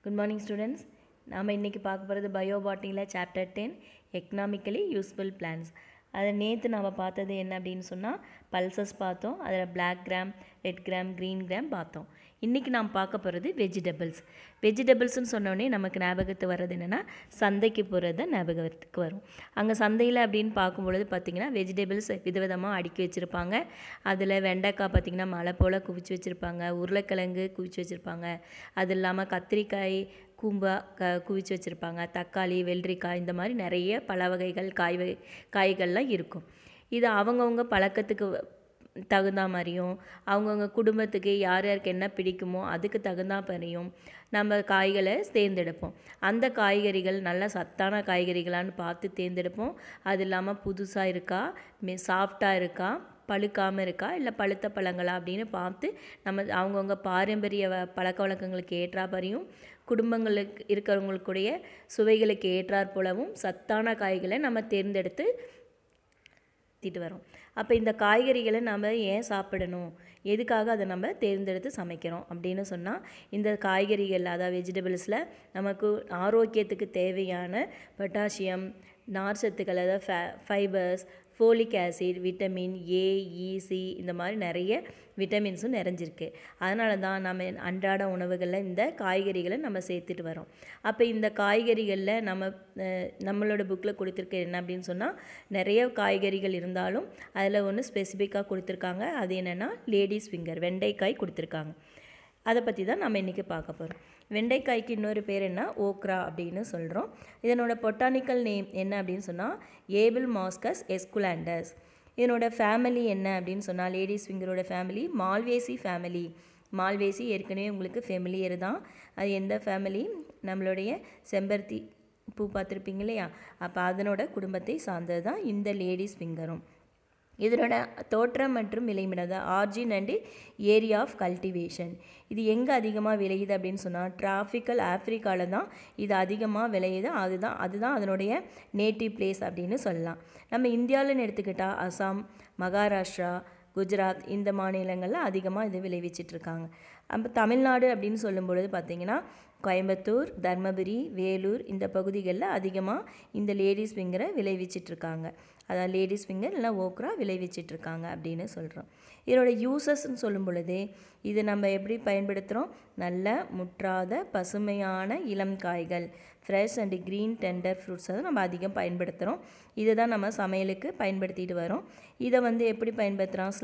good morning students நாம் இன்றைக்கி பார்க்க போகிறது பயோபாட்டினியில் chapter ten economically useful plants அதை நேற்று நாம் பார்த்தது என்ன அப்படின்னு சொன்னால் பல்சஸ் பார்த்தோம் அதில் black gram red gram green gram பார்த்தோம் இன்றைக்கி நாம் பார்க்க போகிறது வெஜிடபிள்ஸ் வெஜிடபிள்ஸ்னு சொன்னோடனே நமக்கு ஞாபகத்து வர்றது என்னென்னா சந்தைக்கு போகிறது தான் ஞாபகத்துக்கு வரும் அங்கே சந்தையில் அப்படின்னு பார்க்கும்பொழுது பார்த்திங்கன்னா வெஜிடபிள்ஸ் விதவிதமாக அடுக்கி வச்சுருப்பாங்க அதில் வெண்டைக்காய் பார்த்திங்கன்னா மலை போல் குவிச்சு வச்சுருப்பாங்க உருளைக்கிழங்கு குவிச்சு வச்சுருப்பாங்க அது இல்லாமல் கத்திரிக்காய் கூம்பா க குவிச்சு வச்சுருப்பாங்க தக்காளி வெள்ளரிக்காய் இந்த மாதிரி நிறைய பல வகைகள் காய் வகை காய்கள்லாம் இருக்கும் இது அவங்கவுங்க பழக்கத்துக்கு தகுந்த மாதிரியும் அவங்கவுங்க குடும்பத்துக்கு யார் யாருக்கு என்ன பிடிக்குமோ அதுக்கு தகுந்த மாதிரியும் நம்ம காய்களை தேர்ந்தெடுப்போம் அந்த காய்கறிகள் நல்ல சத்தான காய்கறிகளான்னு பார்த்து தேர்ந்தெடுப்போம் அது இல்லாமல் புதுசாக இருக்கா மே சாஃப்டாக இருக்கா பழுக்காமல் இருக்கா இல்லை பழுத்த பழங்களா அப்படின்னு பார்த்து நம்ம அவங்கவுங்க பாரம்பரிய வ பழக்க வழக்கங்களுக்கு ஏற்றாப்பறியும் குடும்பங்களுக்கு இருக்கிறவங்களுக்குடைய சுவைகளுக்கு ஏற்றாற் போலவும் சத்தான காய்களை நம்ம தேர்ந்தெடுத்து திட்டு வரோம் அப்போ இந்த காய்கறிகளை நம்ம ஏன் சாப்பிடணும் எதுக்காக அதை நம்ம தேர்ந்தெடுத்து சமைக்கிறோம் அப்படின்னு சொன்னால் இந்த காய்கறிகள் அதாவது வெஜிடபிள்ஸில் நமக்கு ஆரோக்கியத்துக்கு தேவையான பொட்டாசியம் நார்ச்சத்துக்கள் அதாவது ஃபே fibres folic acid vitamin A இசி இந்த மாதிரி நிறைய விட்டமின்ஸும் நிறைஞ்சிருக்கு அதனால தான் நம்ம அன்றாட உணவுகளில் இந்த காய்கறிகளை நம்ம சேர்த்துட்டு வரோம் அப்போ இந்த காய்கறிகளில் நம்ம நம்மளோட புக்கில் கொடுத்துருக்க என்ன அப்படின்னு சொன்னால் நிறைய காய்கறிகள் இருந்தாலும் அதில் ஒன்று ஸ்பெசிஃபிக்காக கொடுத்துருக்காங்க அது என்னென்னா லேடிஸ் ஃபிங்கர் வெண்டைக்காய் கொடுத்துருக்காங்க அதை பற்றி தான் நம்ம இன்றைக்கி பார்க்க போகிறோம் வெண்டைக்காய்க்கு இன்னொரு பேர் என்ன ஓக்ரா அப்படின்னு சொல்கிறோம் இதனோட பொட்டானிக்கல் நேம் என்ன அப்படின்னு சொன்னால் ஏபிள் மாஸ்கஸ் எஸ்குலாண்டஸ் இதனோட ஃபேமிலி என்ன அப்படின்னு சொன்னால் லேடிஸ் ஃபிங்கரோட ஃபேமிலி மால்வேசி ஃபேமிலி மால்வேசி ஏற்கனவே உங்களுக்கு ஃபெமிலியர் தான் அது எந்த ஃபேமிலி நம்மளுடைய செம்பருத்தி பூ பார்த்துருப்பீங்க இல்லையா அப்போ அதனோட குடும்பத்தை சார்ந்தது தான் இந்த லேடிஸ் ஃபிங்கரும் இதனோட தோற்றம் மற்றும் விளைமிடம் தான் origin and area of cultivation இது எங்கே அதிகமாக விளையுது அப்படின்னு சொன்னால் டிராஃபிக்கல் ஆஃப்ரிக்காவில் தான் இது அதிகமாக விளையுது அதுதான் அதுதான் அதனுடைய நேட்டிவ் பிளேஸ் அப்படின்னு சொல்லலாம் நம்ம இந்தியாவில்னு எடுத்துக்கிட்டால் அசாம் மகாராஷ்டிரா குஜராத் இந்த மாநிலங்களில் அதிகமாக இது விளைவிச்சிட்ருக்காங்க அப்போ தமிழ்நாடு அப்படின்னு சொல்லும் பொழுது பார்த்திங்கன்னா கோயம்புத்தூர் தர்மபுரி வேலூர் இந்த பகுதிகளில் அதிகமாக இந்த லேடிஸ் ஃபிங்கரை விளைவிச்சிட்ருக்காங்க அதாவது லேடிஸ் ஃபிங்கர் இல்லை ஓக்ரா விளைவிச்சிட்ருக்காங்க அப்படின்னு சொல்கிறோம் இதோட யூசஸ்ன்னு சொல்லும் பொழுது இது நம்ம எப்படி பயன்படுத்துகிறோம் நல்ல முற்றாத பசுமையான இளம் காய்கள் fresh and green tender fruits அதை நம்ம அதிகம் பயன்படுத்துகிறோம் இதை தான் நம்ம சமையலுக்கு பயன்படுத்திட்டு வரோம் இதை வந்து எப்படி பயன்படுத்துகிறோம்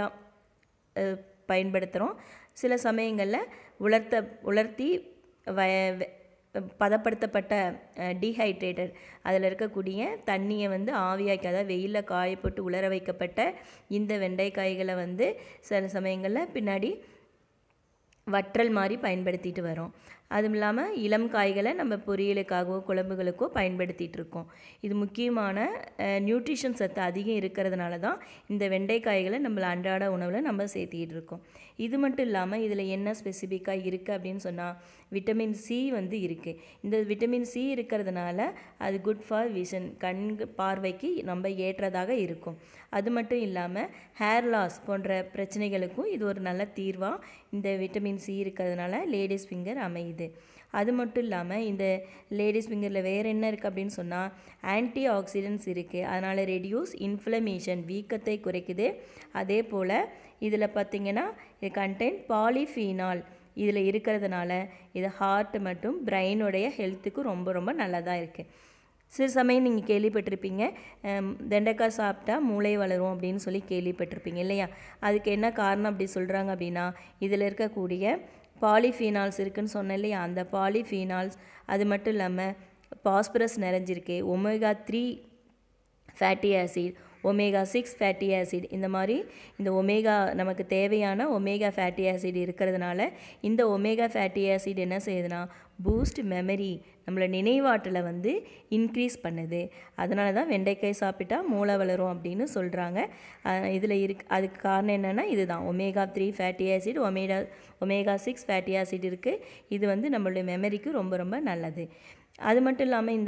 ஸ்லைஸ்டாக பயன்படுத்துகிறோம் சில சமயங்களில் உலர்த்த உலர்த்தி வ பதப்படுத்தப்பட்ட டீஹைட்ரேட்டட் அதில் இருக்கக்கூடிய தண்ணியை வந்து ஆவியாக்கி அதாவது வெயிலில் காயப்பட்டு உலர வைக்கப்பட்ட இந்த வெண்டைக்காய்களை வந்து சில சமயங்களில் பின்னாடி வற்றல் மாதிரி பயன்படுத்திட்டு வரோம் அதுவும் இல்லாமல் இளம் காய்களை நம்ம பொரியலுக்காகவோ குழம்புகளுக்கோ பயன்படுத்திகிட்டு இருக்கோம் இது முக்கியமான நியூட்ரிஷன் சத்து அதிகம் இருக்கிறதுனால தான் இந்த வெண்டைக்காய்களை நம்மள அன்றாட உணவில் நம்ம சேர்த்திக்கிட்டு இருக்கோம் இது மட்டும் இல்லாமல் இதில் என்ன ஸ்பெசிஃபிக்காக இருக்குது அப்படின்னு சொன்னால் விட்டமின் சி வந்து இருக்குது இந்த விட்டமின் சி இருக்கிறதுனால அது குட் ஃபார் விஷன் கண் பார்வைக்கு நம்ம ஏற்றதாக இருக்கும் அது மட்டும் இல்லாமல் ஹேர் லாஸ் போன்ற பிரச்சனைகளுக்கும் இது ஒரு நல்ல தீர்வாக இந்த விட்டமின் சி இருக்கிறதுனால லேடிஸ் ஃபிங்கர் அமையுது அது மட்டும் இல்லாமல் இந்த லேடிஸ் ஃபிங்கரில் வேறு என்ன இருக்குது அப்படின்னு சொன்னால் ஆன்டி ஆக்சிடென்ட்ஸ் இருக்குது அதனால் ரெடியூஸ் இன்ஃப்ளமேஷன் வீக்கத்தை குறைக்குது அதே போல் இதில் பார்த்திங்கன்னா இது கண்டென்ட் பாலிஃபீனால் இதில் இருக்கிறதுனால இது ஹார்ட் மற்றும் பிரெயினுடைய ஹெல்த்துக்கு ரொம்ப ரொம்ப நல்லதாக இருக்குது சில சமயம் நீங்கள் கேள்விப்பட்டிருப்பீங்க வெண்டைக்காய் சாப்பிட்டா மூளை வளரும் அப்படின்னு சொல்லி கேள்விப்பட்டிருப்பீங்க இல்லையா அதுக்கு என்ன காரணம் அப்படி சொல்கிறாங்க அப்படின்னா இதில் இருக்கக்கூடிய பாலிஃபீனால்ஸ் இருக்குதுன்னு சொன்னேன் இல்லையா அந்த பாலிஃபீனால்ஸ் அது மட்டும் இல்லாமல் பாஸ்பரஸ் நிறைஞ்சிருக்கு omega three fatty acid omega six fatty acid இந்த மாதிரி இந்த ஒமேகா நமக்கு தேவையான ஒமேகா ஃபேட்டி ஆசிட் இருக்கிறதுனால இந்த ஒமேகா ஃபேட்டி ஆசிட் என்ன செய்யுதுன்னா பூஸ்ட் மெமரி நம்மளை நினைவாற்றலை வந்து இன்க்ரீஸ் பண்ணுது அதனால தான் வெண்டைக்காய் சாப்பிட்டா மூளை வளரும் அப்படின்னு சொல்கிறாங்க இதில் இருக்கு அதுக்கு காரணம் என்னென்னா இதுதான் omega three fatty acid omega omega six fatty acid இருக்குது இது வந்து நம்மளுடைய மெமரிக்கு ரொம்ப ரொம்ப நல்லது அது மட்டும் இல்லாமல் இந்த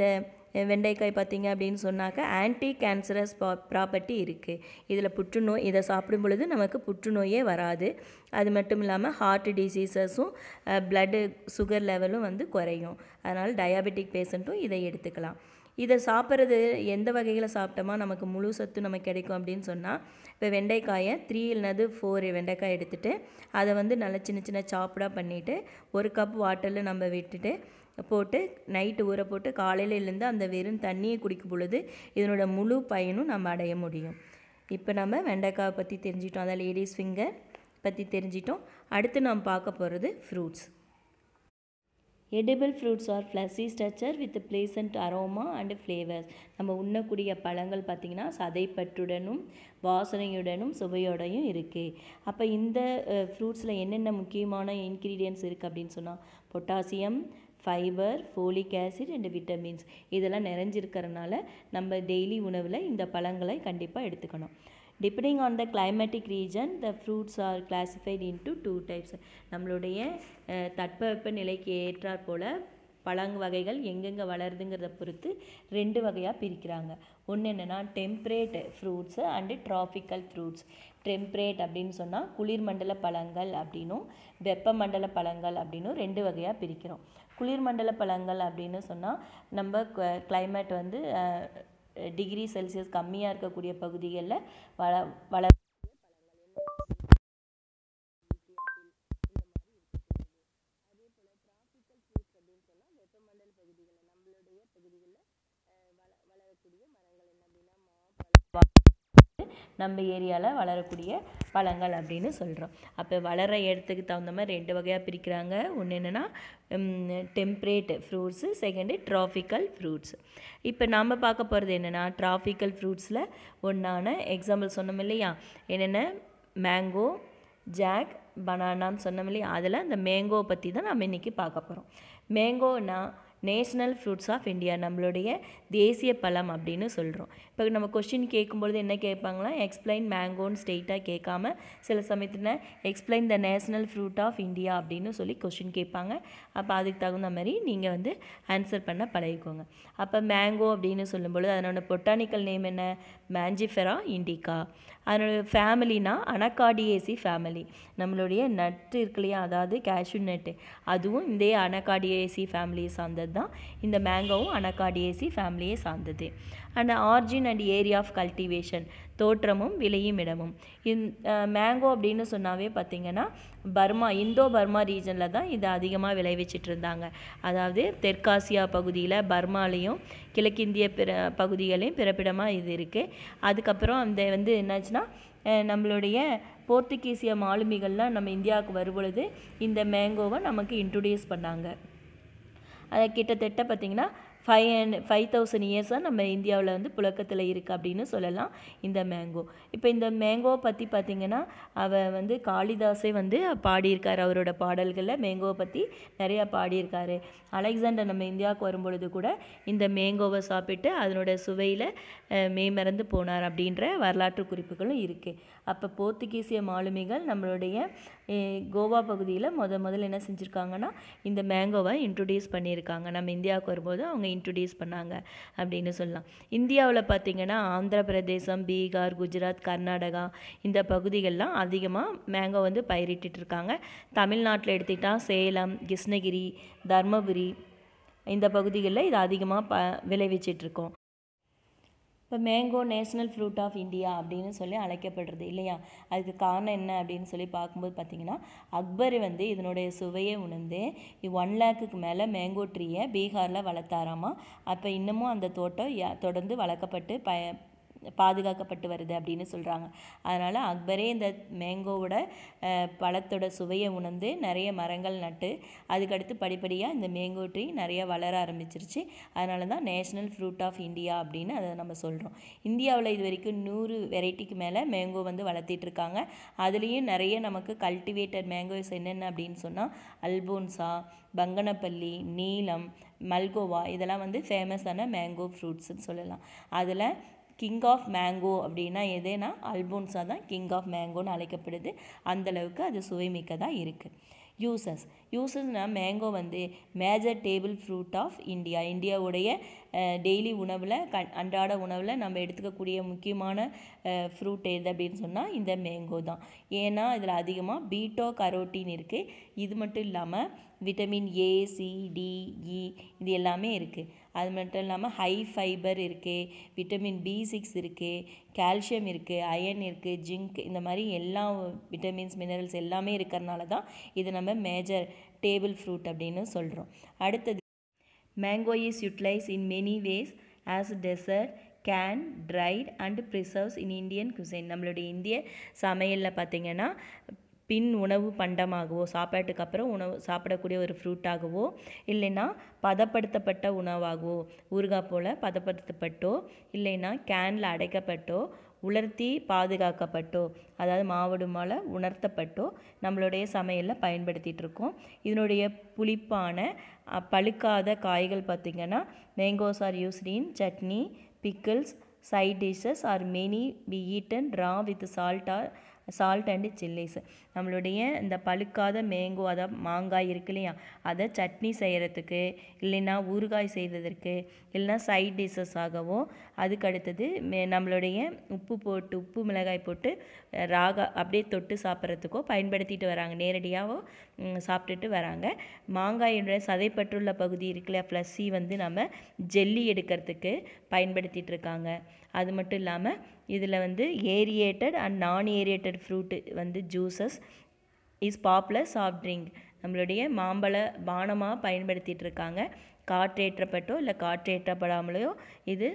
அஹ், வெண்டைக்காய் பார்த்தீங்க அப்படின்னு சொன்னாக்க ஆன்டி கேன்சரஸ் ப்ராப்பர்ட்டி இருக்குது இதில் புற்றுநோய் இதை சாப்பிடும் பொழுது நமக்கு புற்றுநோயே வராது அது மட்டும் இல்லாமல் ஹார்ட் டிசீசஸும் பிளட்டு சுகர் லெவலும் வந்து குறையும் அதனால் டயாபெட்டிக் பேஷண்ட்டும் இதை எடுத்துக்கலாம் இதை சாப்பிட்றது எந்த வகையில் சாப்பிட்டோமா நமக்கு முழு சத்து நமக்கு கிடைக்கும் அப்படின்னு சொன்னால் இப்போ வெண்டைக்காயை த்ரீ இல்லைனது ஃபோர் வெண்டைக்காய் எடுத்துகிட்டு அதை வந்து நல்லா சின்ன சின்ன சாப்பிடாக பண்ணிவிட்டு ஒரு கப் வாட்டரில் நம்ம விட்டுட்டு போட்டு நைட்டு ஊற போட்டு காலையில் எழுந்து அந்த வெறும் தண்ணியை குடிக்கும் பொழுது இதனோட முழு பயனும் நம்ம அடைய முடியும் இப்போ நம்ம வெண்டைக்காய் பற்றி தெரிஞ்சிட்டோம் அதான் லேடிஸ் ஃபிங்கர் பற்றி தெரிஞ்சிட்டோம் அடுத்து நாம் பார்க்க போகிறது fruits edible fruits are fleshy structure with pleasant aroma and flavours நம்ம உண்ணக்கூடிய பழங்கள் பார்த்திங்கன்னா சதைப்பற்றுடனும் வாசனையுடனும் சுவையோடையும் இருக்குது அப்போ இந்த ஃப்ரூட்ஸில் என்னென்ன முக்கியமான இன்க்ரீடியன்ட்ஸ் இருக்குது அப்படின்னு சொன்னால் potassium fibre folic acid and vitamins இதெல்லாம் நிறைஞ்சிருக்கிறதுனால நம்ம டெய்லி உணவில் இந்த பழங்களை கண்டிப்பாக எடுத்துக்கணும் depending on the climatic region the fruits are classified into two types நம்மளுடைய அஹ், தட்பவெப்ப நிலைக்கு ஏற்றாற் போல் பழங்க வகைகள் எங்கெங்கே வளருதுங்கிறத பொறுத்து ரெண்டு வகையாக பிரிக்கிறாங்க ஒன்று என்னென்னா temperate fruits and tropical fruits temperate அப்படின்னு சொன்னால் குளிர்மண்டல பழங்கள் அப்படின்னும் வெப்பமண்டல பழங்கள் அப்படின்னும் ரெண்டு வகையாக பிரிக்கிறோம் குளிர்மண்டல பழங்கள் அப்படின்னு சொன்னால் நம்ம climate வந்து டிகிரி செல்சியஸ் கம்மியாக இருக்கக்கூடிய பகுதிகளில் வள வள நம்ம ஏரியாவில் வளரக்கூடிய பழங்கள் அப்படின்னு சொல்கிறோம் அப்போ வளர இடத்துக்கு தகுந்த மாதிரி ரெண்டு வகையாக பிரிக்கிறாங்க ஒன்று என்னென்னா temperate fruits second tropical fruits இப்போ நம்ம பார்க்க போகிறது என்னென்னா ட்ராபிக்கல் ஃப்ரூட்ஸில் ஒன்றான எக்ஸாம்பிள் சொன்னோம் இல்லையா என்னென்ன மேங்கோ ஜாக் பனானான்னு சொன்னோம் இல்லையா அதில் அந்த மேங்கோ பற்றி தான் நம்ம இன்றைக்கி பார்க்க போகிறோம் மேங்கோனா நேஷ்னல் ஃப்ரூட்ஸ் ஆஃப் இந்தியா நம்மளுடைய தேசிய பழம் அப்படின்னு சொல்கிறோம் இப்போ நம்ம கொஷின் கேட்கும்பொழுது என்ன கேட்பாங்களா எக்ஸ்பிளைன் மேங்கோன்னு ஸ்ட்ரெயிட்டாக கேட்காம சில சமயத்தில் explain the national fruit of India அப்படின்னு சொல்லி கொஷின் கேட்பாங்க அப்போ அதுக்கு தகுந்த மாதிரி நீங்கள் வந்து ஆன்சர் பண்ண பழகிக்கோங்க அப்போ மேங்கோ அப்படின்னு சொல்லும்பொழுது அதனோட பொட்டானிக்கல் நேம் என்ன மேஞ்சிஃபெரா இண்டிகா அதனோட ஃபேமிலினா அனகாடியேசி ஃபேமிலி நம்மளுடைய நட்டு இருக்கு இல்லையா அதாவது கேஷ்யூ நட்டு அதுவும் இந்த அனகாடியேசி ஃபேமிலியை சார்ந்தது தான் இந்த மேங்கோவும் அனகாடியேசி ஃபேமிலியை சார்ந்தது and origin and area of cultivation தோற்றமும் விளையும் இடமும் இந் மேங்கோ அப்படின்னு சொன்னாவே பார்த்திங்கன்னா பர்மா இந்தோ பர்மா ரீஜனில் தான் இது அதிகமாக விளைவிச்சிட்டு இருந்தாங்க அதாவது தெற்காசியா பகுதியில் பர்மாலேயும் கிழக்கிந்திய பிற பகுதிகளையும் பிறப்பிடமாக இது இருக்குது அதுக்கப்புறம் அந்த வந்து என்னாச்சுன்னா அஹ் நம்மளுடைய போர்த்துகீசிய மாலுமிகள்லாம் நம்ம இந்தியாவுக்கு வரும்பொழுது இந்த மேங்கோவை நமக்கு இன்ட்ரடியூஸ் பண்ணாங்க அதை கிட்டத்தட்ட பார்த்திங்கன்னா ஃபைவ் அண்ட் ஃபைவ் தௌசண்ட் இயர்ஸாக நம்ம இந்தியாவில் வந்து புழக்கத்தில் இருக்குது அப்படின்னு சொல்லலாம் இந்த மேங்கோ இப்போ இந்த மேங்கோவை பற்றி பார்த்திங்கன்னா அவ வந்து காளிதாஸே வந்து பாடியிருக்காரு அவரோட பாடல்களில் மேங்கோவை பற்றி நிறையா பாடியிருக்காரு அலெக்சாண்டர் நம்ம இந்தியாவுக்கு வரும்பொழுது கூட இந்த மேங்கோவை சாப்பிட்டு அதனோட சுவையில் மேமறந்து போனார் அப்படின்ற வரலாற்று குறிப்புகளும் இருக்குது அப்போ போர்த்துகீசிய மாலுமிகள் நம்மளுடைய அஹ், கோவா பகுதியில் முத முதல்ல என்ன செஞ்சுருக்காங்கன்னா இந்த மேங்கோவை இன்ட்ரடியூஸ் பண்ணியிருக்காங்க நம்ம இந்தியாவுக்கு வரும்போது அவங்க இன்ட்ரடியூஸ் பண்ணாங்க அப்படின்னு சொல்லலாம் இந்தியாவில் பார்த்திங்கன்னா ஆந்திர பிரதேசம் பீகார் குஜராத் கர்நாடகா இந்த பகுதிகள்லாம் அதிகமாக மேங்கோ வந்து பயிரிட்டுட்டு இருக்காங்க தமிழ்நாட்டில் எடுத்துக்கிட்டால் சேலம் கிருஷ்ணகிரி தர்மபுரி இந்த பகுதிகளில் இது அதிகமாக ப விளைவிச்சிட்ருக்கோம் இப்போ mango national fruit of India அப்படின்னு சொல்லி அழைக்கப்படுறது இல்லையா அதுக்கு காரணம் என்ன அப்படின்னு சொல்லி பார்க்கும்போது பார்த்தீங்கன்னா அக்பர் வந்து இதனுடைய சுவையை உணர்ந்து ஒன் லேக்குக்கு மேலே மேங்கோ ட்ரீயை பீகாரில் வளர்த்தாராமா அப்போ இன்னமும் அந்த தோட்டம் ய- தொடர்ந்து வளர்க்கப்பட்டு ப பாதுகாக்கப்பட்டு வருது அப்படின்னு சொல்கிறாங்க அதனால் அக்பரே இந்த மேங்கோவோட அஹ், பழத்தோட சுவையை உணர்ந்து நிறைய மரங்கள் நட்டு அதுக்கடுத்து படிப்படியாக இந்த மேங்கோ ட்ரீ நிறைய வளர ஆரம்பிச்சிருச்சு அதனால தான் நேஷ்னல் ஃப்ரூட் ஆஃப் இந்தியா அப்படின்னு அதை நம்ம சொல்கிறோம் இந்தியாவில் இது வரைக்கும் நூறு வெரைட்டிக்கு மேலே மேங்கோ வந்து வளர்த்திட்டு இருக்காங்க அதுலேயும் நிறைய நமக்கு கல்டிவேட்டட் மேங்கோஸ் என்னென்ன அப்படின்னு சொன்னால் அல்போன்சா பங்கனப்பள்ளி நீலம் மல்கோவா இதெல்லாம் வந்து ஃபேமஸான மேங்கோ ஃப்ரூட்ஸ்னு சொல்லலாம் அதில் கிங் ஆஃப் மேங்கோ அப்படின்னா எதுனா அல்போன்ஸா தான் கிங் ஆஃப் மேங்கோன்னு அழைக்கப்படுது அந்தளவுக்கு அது சுவைமிக்கதாக இருக்குது யூசஸ் யூஸஸ்னா மேங்கோ வந்து major table fruit of India இந்தியாவுடைய டெய்லி உணவில் க அன்றாட உணவில் நம்ம எடுத்துக்கக்கூடிய முக்கியமான ஃப்ரூட் எது அப்படின்னு சொன்னால் இந்த மேங்கோ தான் ஏன்னா இதில் அதிகமாக பீட்டோ கரோட்டின் இருக்குது இது மட்டும் இல்லாமல் vitamin A C D E இது எல்லாமே இருக்குது அது மட்டும் இல்லாமல் ஹை ஃபைபர் இருக்குது விட்டமின் பி சிக்ஸ் இருக்குது கால்சியம் இருக்குது அயன் இருக்குது ஜிங்க் இந்த மாதிரி எல்லா விட்டமின்ஸ் மினரல்ஸ் எல்லாமே இருக்கிறனால தான் இது நம்ம மேஜர் டேபிள் ஃப்ரூட் அப்படின்னு சொல்கிறோம் அடுத்தது mango is utilise in many ways as dessert can dried and preserves in Indian cuisine நம்மளுடைய இந்திய சமையலில் பார்த்திங்கன்னா பின் உணவு பண்டமாகவோ சாப்பாட்டுக்கு அப்புறம் உணவு சாப்பிடக்கூடிய ஒரு ஃப்ரூட்டாகவோ இல்லைன்னா பதப்படுத்தப்பட்ட உணவாகவோ ஊறுகாய் போல் பதப்படுத்தப்பட்டோ இல்லைன்னா கேனில் அடைக்கப்பட்டோ உலர்த்தி பாதுகாக்கப்பட்டோ அதாவது மாவடுமால உணர்த்தப்பட்டோ நம்மளுடைய சமையலில் பயன்படுத்திகிட்டு இருக்கோம் இதனுடைய புளிப்பான பழுக்காத காய்கள் பார்த்திங்கன்னா mangoes are used in chutney pickles side dishes or many be eaten raw with salt or salt and chillies நம்மளுடைய இந்த பழுக்காத மேங்கோ அதாவது மாங்காய் இருக்கு இல்லையா அதை சட்னி செய்கிறதுக்கு இல்லைன்னா ஊறுகாய் செய்வதற்கு இல்லைன்னா சைட் டிஷ்ஷஸாகவோ அதுக்கு அடுத்தது மே நம்மளுடைய உப்பு போட்டு உப்பு மிளகாய் போட்டு ராகா அப்படியே தொட்டு சாப்பிட்றதுக்கோ பயன்படுத்திட்டு வராங்க நேரடியாகவோ சாப்பிட்டுட்டு வராங்க மாங்காயினுடைய சதைப்பற்றுள்ள பகுதி இருக்குல்ல ஃப்ளஸ்ஸி வந்து நம்ம ஜெல்லி எடுக்கிறதுக்கு பயன்படுத்திகிட்டு இருக்காங்க அது மட்டும் இல்லாமல் இதில் வந்து aerated and non aerated fruit வந்து juices is popular soft drink நம்மளுடைய மாம்பழ பானமாக பயன்படுத்திகிட்டு இருக்காங்க காற்றேற்றப்பட்டோ இல்லை காற்றேற்றப்படாமலையோ இது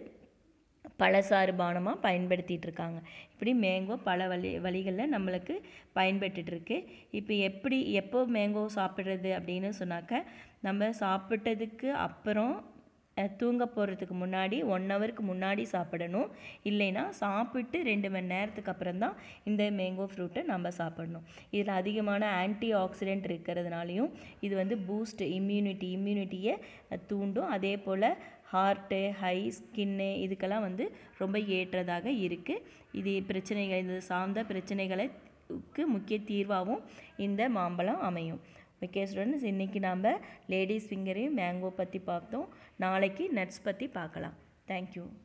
பழசாறு பானமாக பயன்படுத்திகிட்டு இருக்காங்க இப்படி மேங்கோ பல வழி வழிகளில் நம்மளுக்கு பயன்பட்டுருக்கு இப்போ எப்படி எப்போ மேங்கோ சாப்பிட்றது அப்படின்னு சொன்னாக்க நம்ம சாப்பிட்டதுக்கு அப்புறம் தூங்க போகிறதுக்கு முன்னாடி ஒன் ஹவருக்கு முன்னாடி சாப்பிடணும் இல்லைன்னா சாப்பிட்டு ரெண்டு மணி நேரத்துக்கு அப்புறம் தான் இந்த மேங்கோ ஃப்ரூட்டை நம்ம சாப்பிடணும் இதில் அதிகமான ஆன்டி ஆக்சிடென்ட் இருக்கிறதுனாலையும் இது வந்து பூஸ்ட் இம்யூனிட்டி இம்யூனிட்டியை தூண்டும் அதே போல் ஹார்ட்டு ஹை ஸ்கின்னு இதுக்கெல்லாம் வந்து ரொம்ப ஏற்றதாக இருக்குது இது பிரச்சனைகள் இது சார்ந்த பிரச்சனைகளுக்கு முக்கிய தீர்வாகவும் இந்த மாம்பழம் அமையும் ஓகே ஸ்டூடெண்ட்ஸ் இன்றைக்கி நாம் லேடிஸ் ஃபிங்கரையும் மேங்கோ பற்றி பார்த்தோம் நாளைக்கு நட்ஸ் பற்றி பார்க்கலாம் தேங்க்யூ